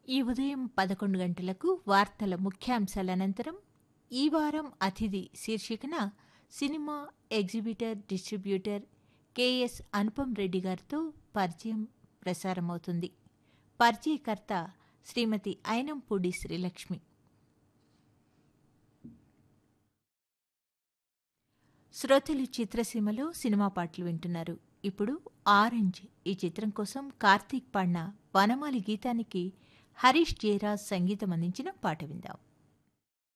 ఈ ఉదయం పదకొండు గంటలకు వార్తల ముఖ్యాంశాల అనంతరం ఈ వారం అతిథి శీర్షికన cinema exhibitor distributor K S Anupam Reddy గారితో పరిచయం ప్రసారమవుతుంది పరిచయకర్త శ్రీమతి అయినంపూడి శ్రీలక్ష్మి శ్రోతలు చిత్రసీమలో సినిమా పాటలు వింటున్నారు ఇప్పుడు ఆరెంజ్ ఈ చిత్రం కోసం కార్తీక్ పాడిన వనమాలి గీతానికి హరీష్ జయరాజ్ సంగీతం అందించిన పాట విందాం